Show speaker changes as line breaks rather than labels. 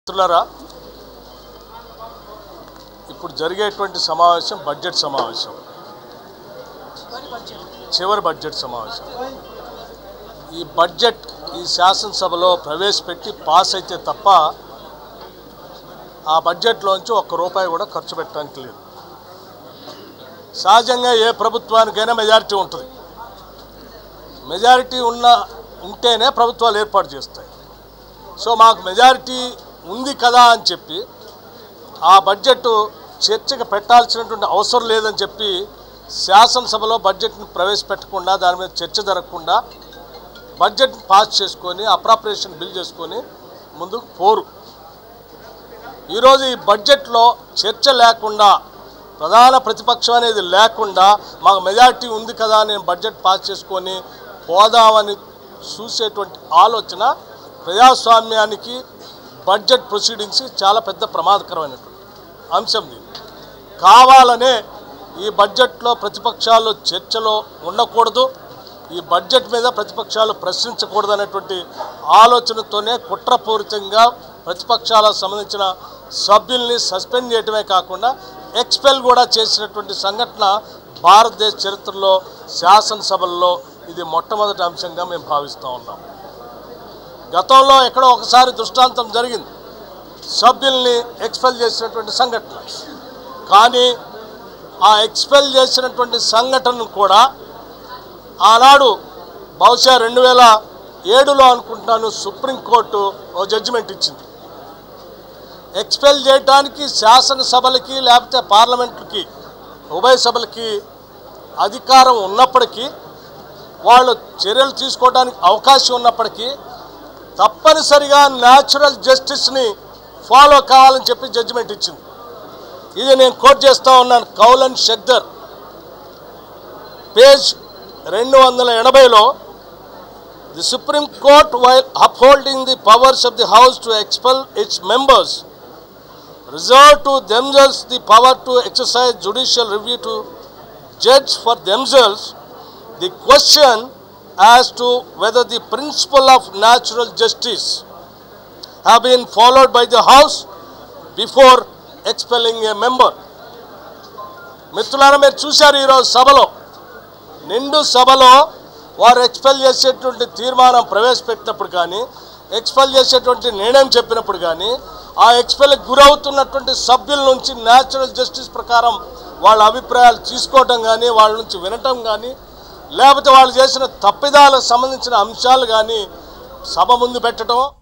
మిత్రులారా ఇప్పుడు జరిగేటువంటి సమావేశం బడ్జెట్ సమావేశం చివరి బడ్జెట్ సమావేశం ఈ బడ్జెట్ ఈ శాసనసభలో ప్రవేశపెట్టి పాస్ అయితే తప్ప ఆ బడ్జెట్లోంచి ఒక్క రూపాయి కూడా ఖర్చు పెట్టడానికి లేదు సహజంగా ఏ ప్రభుత్వానికైనా మెజారిటీ ఉంటుంది మెజారిటీ ఉన్న ఉంటేనే ప్రభుత్వాలు ఏర్పాటు చేస్తాయి సో మాకు మెజారిటీ ఉంది కదా అని చెప్పి ఆ బడ్జెట్ చర్చకు పెట్టాల్సినటువంటి అవసరం లేదని చెప్పి శాసనసభలో బడ్జెట్ని ప్రవేశపెట్టకుండా దాని మీద చర్చ జరగకుండా బడ్జెట్ని పాస్ చేసుకొని అప్రాపరేషన్ బిల్ చేసుకొని ముందుకు పోరు ఈరోజు ఈ బడ్జెట్లో చర్చ లేకుండా ప్రధాన ప్రతిపక్షం అనేది లేకుండా మాకు మెజారిటీ ఉంది కదా నేను బడ్జెట్ పాస్ చేసుకొని పోదామని చూసేటువంటి ఆలోచన ప్రజాస్వామ్యానికి బడ్జెట్ ప్రొసీడింగ్స్ చాలా పెద్ద ప్రమాదకరమైనటువంటి అంశం ఇది కావాలనే ఈ బడ్జెట్లో ప్రతిపక్షాలు చర్చలో ఉండకూడదు ఈ బడ్జెట్ మీద ప్రతిపక్షాలు ప్రశ్నించకూడదు అనేటువంటి ఆలోచనతోనే కుట్రపూరితంగా ప్రతిపక్షాలకు సంబంధించిన సభ్యుల్ని సస్పెండ్ చేయడమే కాకుండా ఎక్స్పెల్ కూడా చేసినటువంటి సంఘటన భారతదేశ చరిత్రలో శాసనసభల్లో ఇది మొట్టమొదటి అంశంగా మేము భావిస్తూ ఉన్నాం గతంలో ఎక్కడో ఒకసారి దృష్టాంతం జరిగింది సభ్యుల్ని ఎక్స్పెల్ చేసినటువంటి సంఘటన కానీ ఆ ఎక్స్పెల్ చేసినటువంటి సంఘటనను కూడా ఆనాడు బహుశా రెండు వేల ఏడులో అనుకుంటున్నాను సుప్రీంకోర్టు ఓ జడ్జిమెంట్ ఇచ్చింది ఎక్స్పెల్ చేయడానికి శాసనసభలకి లేకపోతే పార్లమెంట్లకి ఉభయ సభలకి అధికారం ఉన్నప్పటికీ వాళ్ళు చర్యలు తీసుకోవడానికి అవకాశం ఉన్నప్పటికీ తప్పనిసరిగా న్యాచురల్ జస్టిస్ని ఫాలో కావాలని చెప్పి జడ్జిమెంట్ ఇచ్చింది ఇది నేను కోట్ చేస్తూ ఉన్నాను కౌలన్ షెగ్దర్ పేజ్ రెండు వందల ఎనభైలో the supreme court while upholding the powers of the house to expel its members reserve to themselves the power to exercise judicial review to judge for themselves the question as to whether the principle of natural justice have been followed by the house before expelling a member మిత్రులారా మీరు చూశారు ఈరోజు సభలో నిండు సభలో వారు expel చేసేటువంటి తీర్మానం ప్రవేశపెట్టినప్పుడు కానీ ఎక్స్పెల్ చేసేటువంటి నిర్ణయం చెప్పినప్పుడు కానీ ఆ ఎక్స్పెల్కి గురవుతున్నటువంటి సభ్యుల నుంచి న్యాచురల్ జస్టిస్ ప్రకారం వాళ్ళ అభిప్రాయాలు తీసుకోవటం కానీ వాళ్ళ నుంచి వినటం కానీ లేకపోతే వాళ్ళు చేసిన తప్పిదాలకు సంబంధించిన అంశాలు కానీ సభ ముందు పెట్టడం